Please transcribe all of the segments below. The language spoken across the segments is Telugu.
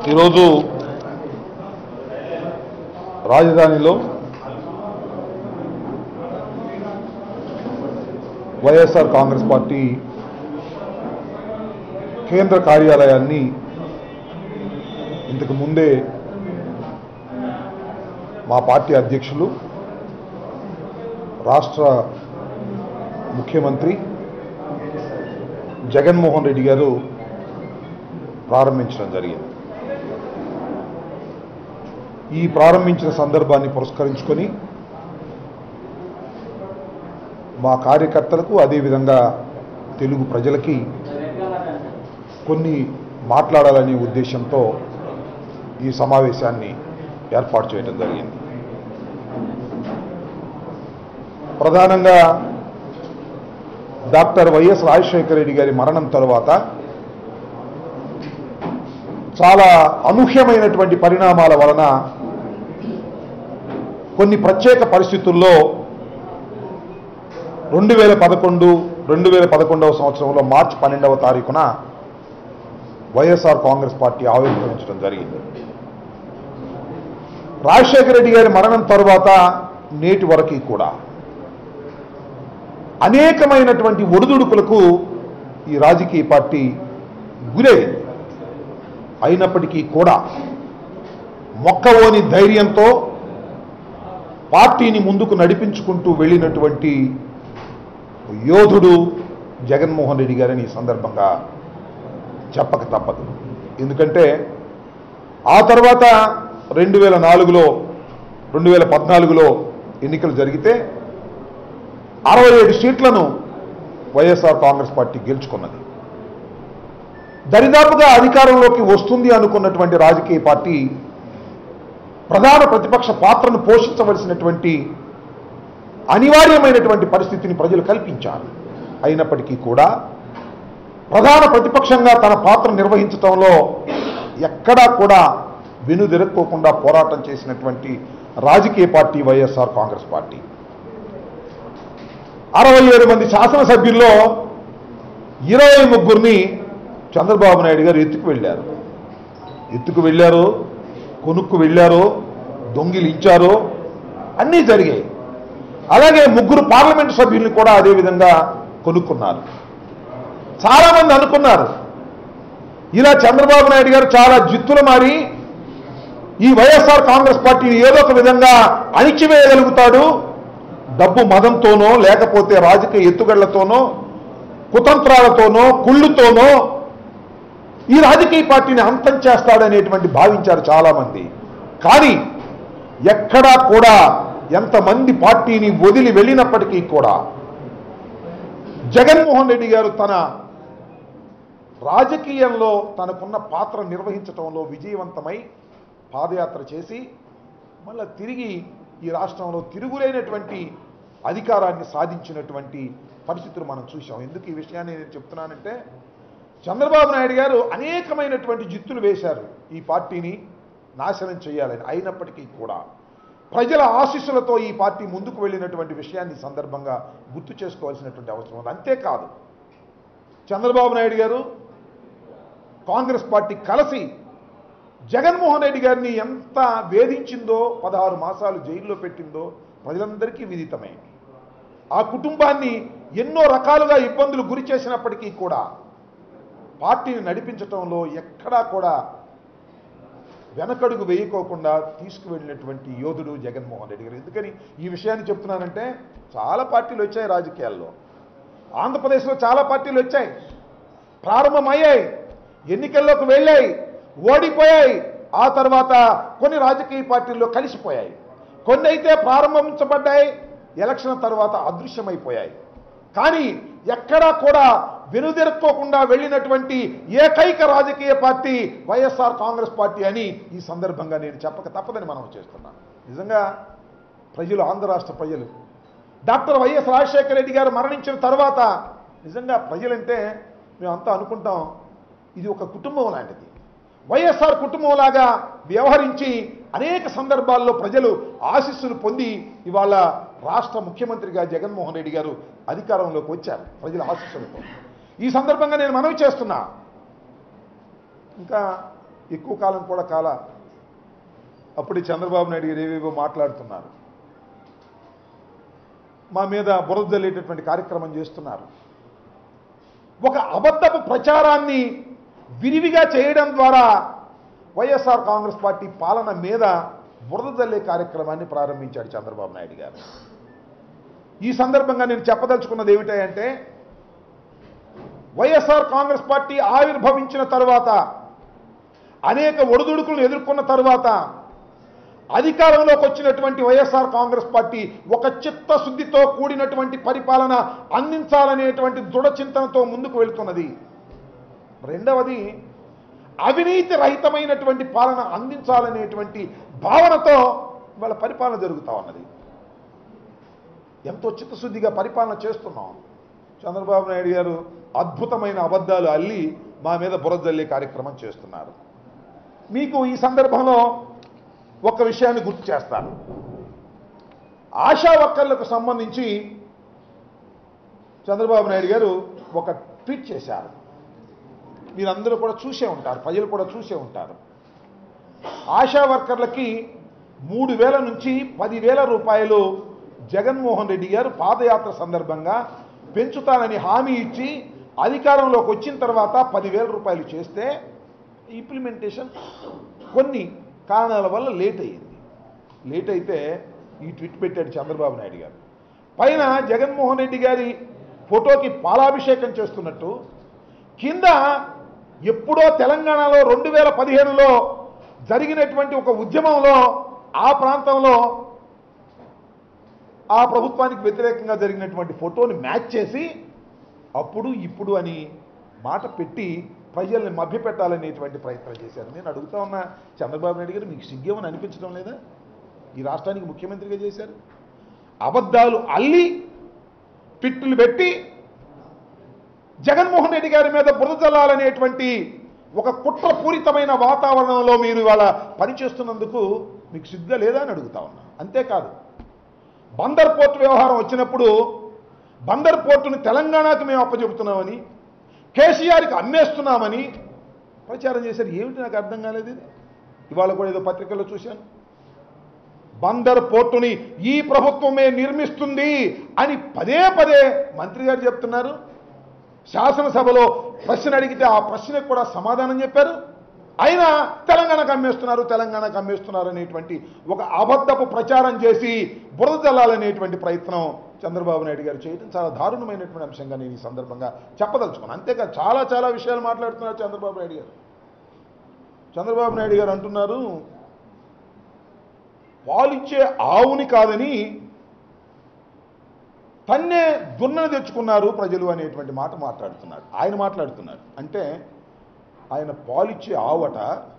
ఈరోజు రాజధానిలో వైఎస్ఆర్ కాంగ్రెస్ పార్టీ కేంద్ర కార్యాలయాన్ని ఇంతకు ముందే మా పార్టీ అధ్యక్షులు రాష్ట్ర ముఖ్యమంత్రి జగన్మోహన్ రెడ్డి గారు ప్రారంభించడం జరిగింది ఈ ప్రారంభించిన సందర్భాన్ని పురస్కరించుకొని మా కార్యకర్తలకు అదేవిధంగా తెలుగు ప్రజలకి కొన్ని మాట్లాడాలనే ఉద్దేశంతో ఈ సమావేశాన్ని ఏర్పాటు చేయడం జరిగింది ప్రధానంగా డాక్టర్ వైఎస్ రాజశేఖర రెడ్డి గారి మరణం తరువాత చాలా అనూహ్యమైనటువంటి పరిణామాల వలన కొన్ని ప్రత్యేక పరిస్థితుల్లో రెండు వేల పదకొండు రెండు వేల పదకొండవ సంవత్సరంలో మార్చి పన్నెండవ తారీఖున వైఎస్ఆర్ కాంగ్రెస్ పార్టీ ఆవిర్భవించడం జరిగింది రాజశేఖర రెడ్డి గారి మరణం తరువాత నేటి వరకు కూడా అనేకమైనటువంటి ఒడిదుడుకులకు ఈ రాజకీయ పార్టీ గురైంది అయినప్పటికీ కూడా మొక్కవోని ధైర్యంతో పార్టీని ముందుకు నడిపించుకుంటూ వెళ్ళినటువంటి యోధుడు జగన్మోహన్ రెడ్డి గారిని ఈ సందర్భంగా చెప్పక తప్పదు ఎందుకంటే ఆ తర్వాత రెండు వేల నాలుగులో రెండు వేల పద్నాలుగులో ఎన్నికలు జరిగితే అరవై ఏడు సీట్లను వైఎస్ఆర్ కాంగ్రెస్ పార్టీ గెలుచుకున్నది దరిదాపుగా అధికారంలోకి వస్తుంది అనుకున్నటువంటి రాజకీయ పార్టీ ప్రధాన ప్రతిపక్ష పాత్రను పోషించవలసినటువంటి అనివార్యమైనటువంటి పరిస్థితిని ప్రజలు కల్పించారు అయినప్పటికీ కూడా ప్రధాన ప్రతిపక్షంగా తన పాత్ర నిర్వహించడంలో ఎక్కడా కూడా వెనుదిరక్కోకుండా పోరాటం చేసినటువంటి రాజకీయ పార్టీ వైఎస్ఆర్ కాంగ్రెస్ పార్టీ అరవై ఏడు మంది శాసనసభ్యుల్లో ఇరవై ముగ్గురిని చంద్రబాబు నాయుడు గారు ఎత్తుకు వెళ్ళారు ఎత్తుకు వెళ్ళారు కొనుక్కు వెళ్ళారు దొంగిలించారు అన్నీ జరిగాయి అలాగే ముగ్గురు పార్లమెంటు సభ్యుల్ని కూడా అదేవిధంగా కొనుక్కున్నారు చాలామంది అనుకున్నారు ఇలా చంద్రబాబు నాయుడు గారు చాలా జిత్తుల మారి ఈ వైఎస్ఆర్ కాంగ్రెస్ పార్టీని ఏదో ఒక విధంగా అణిచివేయగలుగుతాడు డబ్బు మదంతోనో లేకపోతే రాజకీయ ఎత్తుగళ్లతోనో కుతంత్రాలతోనో కుళ్ళుతోనో ఈ రాజకీయ పార్టీని అంతం చేస్తాడనేటువంటి భావించారు చాలామంది కానీ ఎక్కడా కూడా ఎంతమంది పార్టీని వదిలి వెళ్ళినప్పటికీ కూడా జగన్మోహన్ రెడ్డి గారు తన రాజకీయంలో తనకున్న పాత్ర నిర్వహించటంలో విజయవంతమై పాదయాత్ర చేసి మళ్ళా తిరిగి ఈ రాష్ట్రంలో తిరుగులేనటువంటి అధికారాన్ని సాధించినటువంటి పరిస్థితులు మనం చూసాం ఎందుకు ఈ విషయాన్ని నేను చెప్తున్నానంటే చంద్రబాబు నాయుడు గారు అనేకమైనటువంటి జిత్తులు వేశారు ఈ పార్టీని నాశనం చేయాలని అయినప్పటికీ కూడా ప్రజల ఆశీస్సులతో ఈ పార్టీ ముందుకు వెళ్ళినటువంటి విషయాన్ని ఈ సందర్భంగా గుర్తు చేసుకోవాల్సినటువంటి అవసరం ఉంది అంతేకాదు చంద్రబాబు నాయుడు గారు కాంగ్రెస్ పార్టీ కలిసి జగన్మోహన్ రెడ్డి గారిని ఎంత వేధించిందో పదహారు మాసాలు జైల్లో పెట్టిందో ప్రజలందరికీ విదితమే ఆ కుటుంబాన్ని ఎన్నో రకాలుగా ఇబ్బందులు గురి చేసినప్పటికీ కూడా పార్టీని నడిపించటంలో ఎక్కడా కూడా వెనకడుగు వేయకోకుండా తీసుకువెళ్ళినటువంటి యోధుడు జగన్మోహన్ రెడ్డి గారు ఎందుకని ఈ విషయాన్ని చెప్తున్నానంటే చాలా పార్టీలు వచ్చాయి రాజకీయాల్లో ఆంధ్రప్రదేశ్లో చాలా పార్టీలు వచ్చాయి ప్రారంభమయ్యాయి ఎన్నికల్లోకి వెళ్ళాయి ఓడిపోయాయి ఆ తర్వాత కొన్ని రాజకీయ పార్టీల్లో కలిసిపోయాయి కొన్ని అయితే ప్రారంభించబడ్డాయి ఎలక్షన్ తర్వాత అదృశ్యమైపోయాయి కానీ ఎక్కడా కూడా వెనుదిరుక్కోకుండా వెళ్ళినటువంటి ఏకైక రాజకీయ పార్టీ వైఎస్ఆర్ కాంగ్రెస్ పార్టీ అని ఈ సందర్భంగా నేను చెప్పక తప్పదని మనం చేస్తున్నాను నిజంగా ప్రజలు ఆంధ్ర రాష్ట్ర ప్రజలు డాక్టర్ వైఎస్ రాజశేఖర రెడ్డి గారు మరణించిన తర్వాత నిజంగా ప్రజలంటే మేమంతా అనుకుంటాం ఇది ఒక కుటుంబం లాంటిది వైఎస్ఆర్ కుటుంబంలాగా వ్యవహరించి అనేక సందర్భాల్లో ప్రజలు ఆశీస్సులు పొంది ఇవాళ రాష్ట్ర ముఖ్యమంత్రిగా జగన్మోహన్ రెడ్డి గారు అధికారంలోకి వచ్చారు ప్రజల ఆశీస్సులతో ఈ సందర్భంగా నేను మనవి చేస్తున్నా ఇంకా ఎక్కువ కాలం కూడా కాల అప్పుడే చంద్రబాబు నాయుడు గారు ఏవేవో మాట్లాడుతున్నారు మా మీద బురద జల్లేటటువంటి కార్యక్రమం చేస్తున్నారు ఒక అబద్ధపు ప్రచారాన్ని విరివిగా చేయడం ద్వారా వైఎస్ఆర్ కాంగ్రెస్ పార్టీ పాలన మీద బురద జల్లే కార్యక్రమాన్ని ప్రారంభించాడు చంద్రబాబు నాయుడు గారు ఈ సందర్భంగా నేను చెప్పదలుచుకున్నది ఏమిటంటే వైఎస్ఆర్ కాంగ్రెస్ పార్టీ ఆవిర్భవించిన తర్వాత అనేక ఒడిదుడుకులను ఎదుర్కొన్న తర్వాత అధికారంలోకి వచ్చినటువంటి వైఎస్ఆర్ కాంగ్రెస్ పార్టీ ఒక చిత్తశుద్ధితో కూడినటువంటి పరిపాలన అందించాలనేటువంటి దృఢ చింతనతో ముందుకు వెళుతున్నది రెండవది అవినీతి రహితమైనటువంటి పాలన అందించాలనేటువంటి భావనతో వాళ్ళ పరిపాలన జరుగుతూ ఉన్నది ఎంతో చిత్తశుద్ధిగా పరిపాలన చేస్తున్నాం చంద్రబాబు నాయుడు గారు అద్భుతమైన అబద్ధాలు అల్లి మా మీద బురద జల్లే కార్యక్రమం చేస్తున్నారు మీకు ఈ సందర్భంలో ఒక విషయాన్ని గుర్తు చేస్తాను ఆశా వర్కర్లకు సంబంధించి చంద్రబాబు నాయుడు గారు ఒక ట్వీట్ చేశారు మీరందరూ కూడా చూసే ఉంటారు ప్రజలు కూడా చూసే ఉంటారు ఆశా వర్కర్లకి మూడు వేల నుంచి పదివేల రూపాయలు జగన్మోహన్ రెడ్డి గారు పాదయాత్ర సందర్భంగా పెంచుతానని హామీ ఇచ్చి అధికారంలోకి వచ్చిన తర్వాత పదివేల రూపాయలు చేస్తే ఇంప్లిమెంటేషన్ కొన్ని కారణాల వల్ల లేట్ అయ్యింది లేట్ అయితే ఈ ట్వీట్ పెట్టాడు చంద్రబాబు నాయుడు గారు పైన జగన్మోహన్ రెడ్డి గారి ఫోటోకి పాలాభిషేకం చేస్తున్నట్టు కింద ఎప్పుడో తెలంగాణలో రెండు వేల పదిహేనులో జరిగినటువంటి ఒక ఉద్యమంలో ఆ ప్రాంతంలో ఆ ప్రభుత్వానికి వ్యతిరేకంగా జరిగినటువంటి ఫోటోని మ్యాచ్ చేసి అప్పుడు ఇప్పుడు అని మాట పెట్టి ప్రజల్ని మభ్యపెట్టాలనేటువంటి ప్రయత్నం చేశారు నేను అడుగుతా ఉన్న చంద్రబాబు నాయుడు గారు మీకు సిగ్గేమని అనిపించడం లేదా ఈ రాష్ట్రానికి ముఖ్యమంత్రిగా చేశారు అబద్ధాలు అల్లి పిట్టులు పెట్టి జగన్మోహన్ రెడ్డి గారి మీద బురద జల్లాలనేటువంటి ఒక కుట్రపూరితమైన వాతావరణంలో మీరు ఇవాళ పనిచేస్తున్నందుకు మీకు సిగ్గా లేదా అని అడుగుతా ఉన్నా అంతేకాదు బందర్ పోర్టు వ్యవహారం వచ్చినప్పుడు బందర్ పోర్టును తెలంగాణకు మేము అప్పచెబుతున్నామని కేసీఆర్కి అమ్మేస్తున్నామని ప్రచారం చేశారు ఏమిటి నాకు అర్థం కాలేదు ఇది ఇవాళ కూడా ఏదో పత్రికల్లో చూశాను బందర్ పోర్టుని ఈ ప్రభుత్వమే నిర్మిస్తుంది అని పదే పదే మంత్రి గారు చెప్తున్నారు శాసనసభలో ప్రశ్న అడిగితే ఆ ప్రశ్నకు కూడా సమాధానం చెప్పారు అయినా తెలంగాణకు అమ్మేస్తున్నారు తెలంగాణకు అమ్మేస్తున్నారు అనేటువంటి ఒక అబద్ధపు ప్రచారం చేసి బురద జల్లాలనేటువంటి ప్రయత్నం చంద్రబాబు నాయుడు గారు చేయడం చాలా దారుణమైనటువంటి అంశంగా నేను ఈ సందర్భంగా చెప్పదలుచుకున్నాను అంతేకాదు చాలా చాలా విషయాలు మాట్లాడుతున్నారు చంద్రబాబు నాయుడు గారు చంద్రబాబు నాయుడు గారు అంటున్నారు పాలిచ్చే ఆవుని కాదని తన్నే దున్నను తెచ్చుకున్నారు ప్రజలు అనేటువంటి మాట మాట్లాడుతున్నాడు ఆయన మాట్లాడుతున్నాడు అంటే ఆయన పాలిచ్చే ఆవట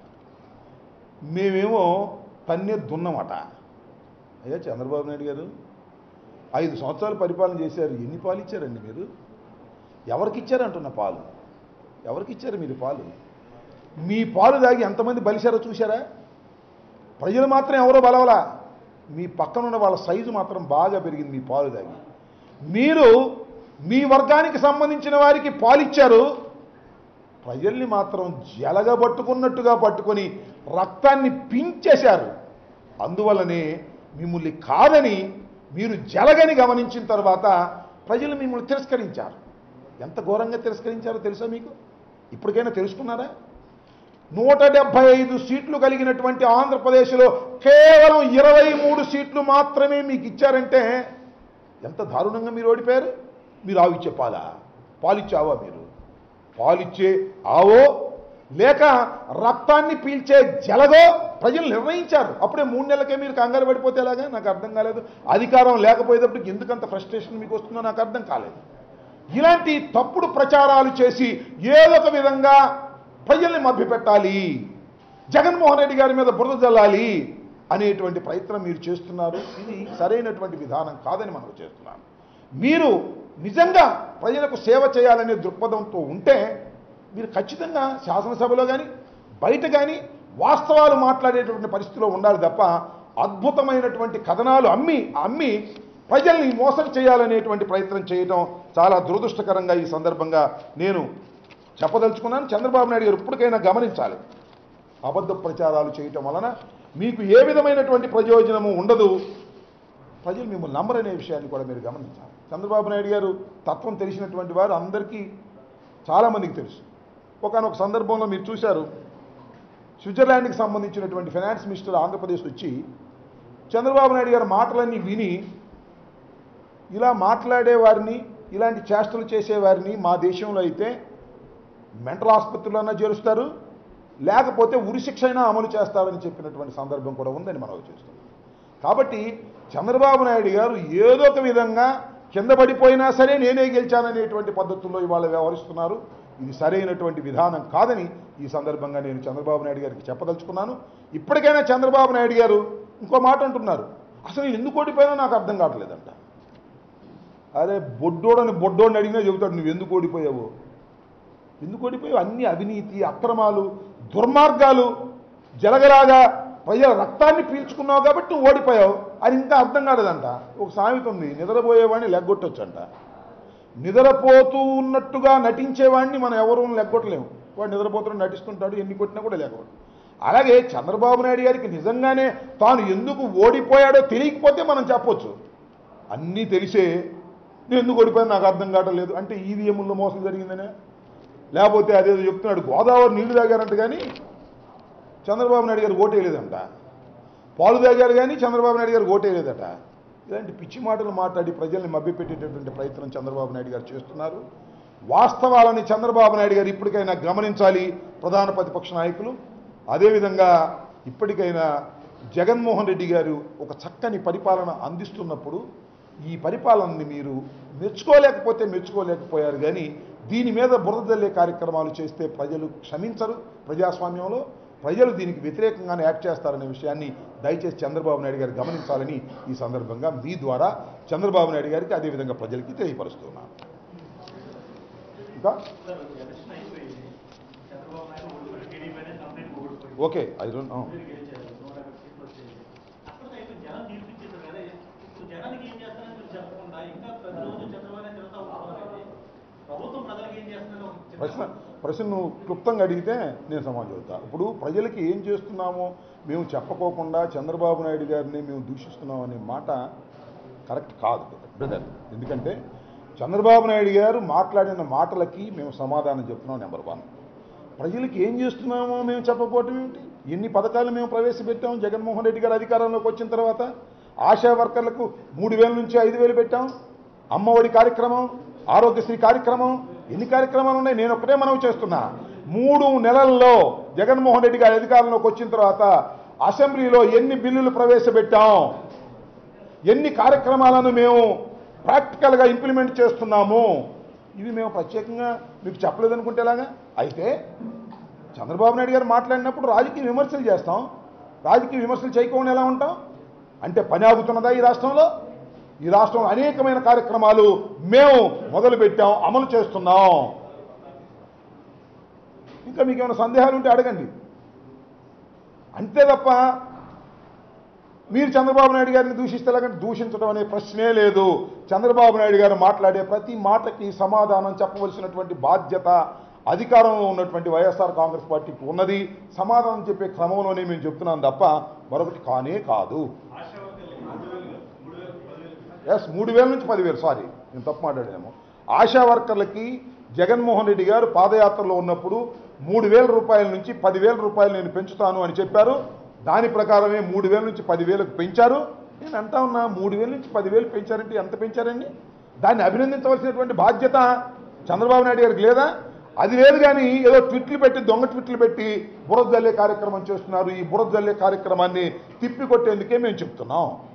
మేమేమో తన్నే దున్నమట అయ్యా చంద్రబాబు నాయుడు గారు ఐదు సంవత్సరాలు పరిపాలన చేశారు ఎన్ని పాలు ఇచ్చారండి మీరు ఎవరికి ఇచ్చారంటున్న పాలు ఎవరికి ఇచ్చారు మీరు పాలు మీ పాలు దాగి ఎంతమంది బలిశారో చూశారా ప్రజలు మాత్రం ఎవరో బలవలా మీ పక్కనున్న వాళ్ళ సైజు మాత్రం బాగా పెరిగింది మీ పాలు దాగి మీరు మీ వర్గానికి సంబంధించిన వారికి పాలిచ్చారు ప్రజల్ని మాత్రం జలగబట్టుకున్నట్టుగా పట్టుకొని రక్తాన్ని పించేశారు అందువల్లనే మిమ్మల్ని కాదని మీరు జలగని గమనించిన తర్వాత ప్రజలు మిమ్మల్ని తిరస్కరించారు ఎంత ఘోరంగా తిరస్కరించారో తెలుసా మీకు ఇప్పటికైనా తెలుసుకున్నారా నూట డెబ్బై ఐదు సీట్లు కలిగినటువంటి ఆంధ్రప్రదేశ్లో కేవలం ఇరవై మూడు సీట్లు మాత్రమే మీకు ఇచ్చారంటే ఎంత దారుణంగా మీరు ఓడిపోయారు మీరు ఆవిచ్చే పాలా పాలిచ్చావా మీరు పాలిచ్చే ఆవో లేక రక్తాన్ని పీల్చే జలగో ప్రజలు నిర్ణయించారు అప్పుడే మూడు నెలలకే మీరు కంగారు పడిపోతే ఎలాగా నాకు అర్థం కాలేదు అధికారం లేకపోయేటప్పటికి ఎందుకంత ఫ్రస్ట్రేషన్ మీకు వస్తుందో నాకు అర్థం కాలేదు ఇలాంటి తప్పుడు ప్రచారాలు చేసి ఏదో ఒక విధంగా ప్రజల్ని మభ్యపెట్టాలి జగన్మోహన్ రెడ్డి గారి మీద బురద జల్లాలి అనేటువంటి ప్రయత్నం మీరు చేస్తున్నారు ఇది సరైనటువంటి విధానం కాదని మనం చేస్తున్నాను మీరు నిజంగా ప్రజలకు సేవ చేయాలనే దృక్పథంతో ఉంటే మీరు ఖచ్చితంగా శాసనసభలో కానీ బయట కానీ వాస్తవాలు మాట్లాడేటువంటి పరిస్థితిలో ఉండాలి తప్ప అద్భుతమైనటువంటి కథనాలు అమ్మి అమ్మి ప్రజల్ని మోసం చేయాలనేటువంటి ప్రయత్నం చేయడం చాలా దురదృష్టకరంగా ఈ సందర్భంగా నేను చెప్పదలుచుకున్నాను చంద్రబాబు నాయుడు గారు ఇప్పటికైనా గమనించాలి అబద్ధ ప్రచారాలు చేయటం వలన మీకు ఏ విధమైనటువంటి ప్రయోజనము ఉండదు ప్రజలు మిమ్మల్ని నమ్మరనే విషయాన్ని కూడా మీరు గమనించాలి చంద్రబాబు నాయుడు గారు తత్వం తెలిసినటువంటి వారు అందరికీ చాలామందికి తెలుసు ఒకనొక సందర్భంలో మీరు చూశారు స్విట్జర్లాండ్కి సంబంధించినటువంటి ఫైనాన్స్ మినిస్టర్ ఆంధ్రప్రదేశ్ వచ్చి చంద్రబాబు నాయుడు గారి మాటలన్నీ విని ఇలా మాట్లాడే వారిని ఇలాంటి చేష్టలు చేసేవారిని మా దేశంలో అయితే మెంటల్ ఆసుపత్రులన్నా చేరుస్తారు లేకపోతే ఉరిశిక్ష అయినా అమలు చేస్తారని చెప్పినటువంటి సందర్భం కూడా ఉందని మనం చూస్తున్నాం కాబట్టి చంద్రబాబు నాయుడు గారు ఏదో ఒక విధంగా కింద పడిపోయినా సరే నేనే గెలిచాననేటువంటి పద్ధతుల్లో ఇవాళ వ్యవహరిస్తున్నారు ఇది సరైనటువంటి విధానం కాదని ఈ సందర్భంగా నేను చంద్రబాబు నాయుడు గారికి చెప్పదలుచుకున్నాను ఇప్పటికైనా చంద్రబాబు నాయుడు గారు ఇంకో మాట అంటున్నారు అసలు ఎందుకు ఓడిపోయినా నాకు అర్థం కావట్లేదంట అరే బొడ్డోడని బొడ్డోడిని అడిగినా చెబుతాడు నువ్వు ఎందుకు ఓడిపోయావు ఎందుకు ఓడిపోయావు అన్ని అవినీతి అక్రమాలు దుర్మార్గాలు జలగలాగా ప్రజల రక్తాన్ని పీల్చుకున్నావు కాబట్టి నువ్వు ఓడిపోయావు అని ఇంకా అర్థం కాలేదంట ఒక సామెత ఉంది నిద్రపోయేవాడిని లెగ్గొట్టొచ్చంట నిద్రపోతూ ఉన్నట్టుగా నటించేవాడిని మనం ఎవరూ లెగ్గొట్టలేము వాడు నిద్రపోతూ నటిస్తుంటాడు ఎన్ని కొట్టినా కూడా లేకపోతే అలాగే చంద్రబాబు నాయుడు గారికి నిజంగానే తాను ఎందుకు ఓడిపోయాడో తెలియకపోతే మనం చెప్పొచ్చు అన్నీ తెలిసే నేను ఎందుకు ఓడిపోయాను నాకు అర్థం కావటం లేదు అంటే ఈవీఎంలో మోసం జరిగిందనే లేకపోతే అదేదో చెప్తున్నాడు గోదావరి నీళ్లు తాగారంట కానీ చంద్రబాబు నాయుడు గారు ఓటేయలేదంట పాలు తాగారు కానీ చంద్రబాబు నాయుడు గారు ఓటేయలేదట ఇలాంటి పిచ్చి మాటలు మాట్లాడి ప్రజల్ని మభ్యపెట్టేటటువంటి ప్రయత్నం చంద్రబాబు నాయుడు గారు చేస్తున్నారు వాస్తవాలని చంద్రబాబు నాయుడు గారు ఇప్పటికైనా గమనించాలి ప్రధాన ప్రతిపక్ష నాయకులు అదేవిధంగా ఇప్పటికైనా జగన్మోహన్ రెడ్డి గారు ఒక చక్కని పరిపాలన అందిస్తున్నప్పుడు ఈ పరిపాలనని మీరు మెచ్చుకోలేకపోతే మెచ్చుకోలేకపోయారు కానీ దీని మీద బురద జల్లే కార్యక్రమాలు చేస్తే ప్రజలు క్షమించరు ప్రజాస్వామ్యంలో ప్రజలు దీనికి వ్యతిరేకంగానే యాక్ట్ చేస్తారనే విషయాన్ని దయచేసి చంద్రబాబు నాయుడు గారు గమనించాలని ఈ సందర్భంగా మీ ద్వారా చంద్రబాబు నాయుడు గారికి అదేవిధంగా ప్రజలకి తెలియపరుస్తున్నాను ఇంకా ఎలక్షన్ అయిపోయింది చంద్రబాబు నాయుడు ఓడిపోయి టీడీపీనే కంప్లీట్ ఓడిపోయింది ఓకే ఐ డోంట్ నో మీరు గెలిచారు నూట యాభై సీట్లు వచ్చేది అక్కడ అయితే జనం తీర్పిచ్చేసారు కదా ఇప్పుడు జనానికి ఏం చేస్తారని మీరు చెప్పకుండా ఇంకా ప్రతిరోజు చంద్రబాబు నాయుడు తిరుగుతా ఉంటారు ప్రభుత్వం ప్రజలకు ఏం చేస్తుందని ఒక చిన్న- ప్రశ్న ప్రశ్న నువ్వు క్లుప్తంగా అడిగితే నేను సమాధానం చెబుతా ఇప్పుడు ప్రజలకి ఏం చేస్తున్నామో మేము చెప్పకోకుండా చంద్రబాబు నాయుడు గారిని మేము దూషిస్తున్నాం అనే మాట కరెక్ట్ కాదు బ్రదర్ ఎందుకంటే చంద్రబాబు నాయుడు గారు మాట్లాడిన మాటలకి మేము సమాధానం చెప్తున్నాం నెంబర్ వన్ ప్రజలకి ఏం చేస్తున్నామో మేము చెప్పకపోవటం ఏమిటి ఎన్ని పథకాలు మేము ప్రవేశపెట్టాం జగన్మోహన్ రెడ్డి గారు అధికారంలోకి వచ్చిన తర్వాత ఆశా వర్కర్లకు మూడు వేల నుంచి ఐదు వేలు పెట్టాం అమ్మఒడి కార్యక్రమం ఆరోగ్యశ్రీ కార్యక్రమం ఎన్ని కార్యక్రమాలు ఉన్నాయి నేను ఒకటే మనవి చేస్తున్నా మూడు నెలల్లో జగన్మోహన్ రెడ్డి గారి అధికారంలోకి వచ్చిన తర్వాత అసెంబ్లీలో ఎన్ని బిల్లులు ప్రవేశపెట్టాం ఎన్ని కార్యక్రమాలను మేము ప్రాక్టికల్గా ఇంప్లిమెంట్ చేస్తున్నాము ఇవి మేము ప్రత్యేకంగా మీకు చెప్పలేదనుకుంటే ఎలాగా అయితే చంద్రబాబు నాయుడు గారు మాట్లాడినప్పుడు రాజకీయ విమర్శలు చేస్తాం రాజకీయ విమర్శలు చేయకుండా ఎలా ఉంటాం అంటే పని ఆగుతున్నదా ఈ రాష్ట్రంలో ఈ రాష్ట్రంలో అనేకమైన కార్యక్రమాలు మేము మొదలుపెట్టాం అమలు చేస్తున్నాం ఇంకా మీకు ఏమైనా సందేహాలు ఉంటే అడగండి అంతే తప్ప మీరు చంద్రబాబు నాయుడు గారిని దూషిస్తే ఎలాగంటే దూషించడం అనే ప్రశ్నే లేదు చంద్రబాబు నాయుడు గారు మాట్లాడే ప్రతి మాటకి సమాధానం చెప్పవలసినటువంటి బాధ్యత అధికారంలో ఉన్నటువంటి వైఎస్ఆర్ కాంగ్రెస్ పార్టీకి ఉన్నది సమాధానం చెప్పే క్రమంలోనే మేము చెప్తున్నాం తప్ప మరొకటి కానే కాదు ఆశా వర్కర్లకి మూడు వేలు మూడు వేలు పదివేలు ఎస్ మూడు వేల నుంచి పదివేలు సారీ నేను తప్పు మాట్లాడానేమో ఆశా వర్కర్లకి జగన్మోహన్ రెడ్డి గారు పాదయాత్రలో ఉన్నప్పుడు మూడు వేల రూపాయల నుంచి పదివేల రూపాయలు నేను పెంచుతాను అని చెప్పారు దాని ప్రకారమే మూడు వేల నుంచి పదివేలకు పెంచారు నేను అంటా ఉన్నా మూడు వేల నుంచి పదివేలు పెంచారంటే ఎంత పెంచారండి దాన్ని అభినందించవలసినటువంటి బాధ్యత చంద్రబాబు నాయుడు గారికి లేదా అది లేదు కానీ ఏదో ట్విట్లు పెట్టి దొంగ ట్విట్లు పెట్టి బురద జల్లే కార్యక్రమం చేస్తున్నారు ఈ బురద జల్లే కార్యక్రమాన్ని తిప్పికొట్టేందుకే మేము చెప్తున్నాం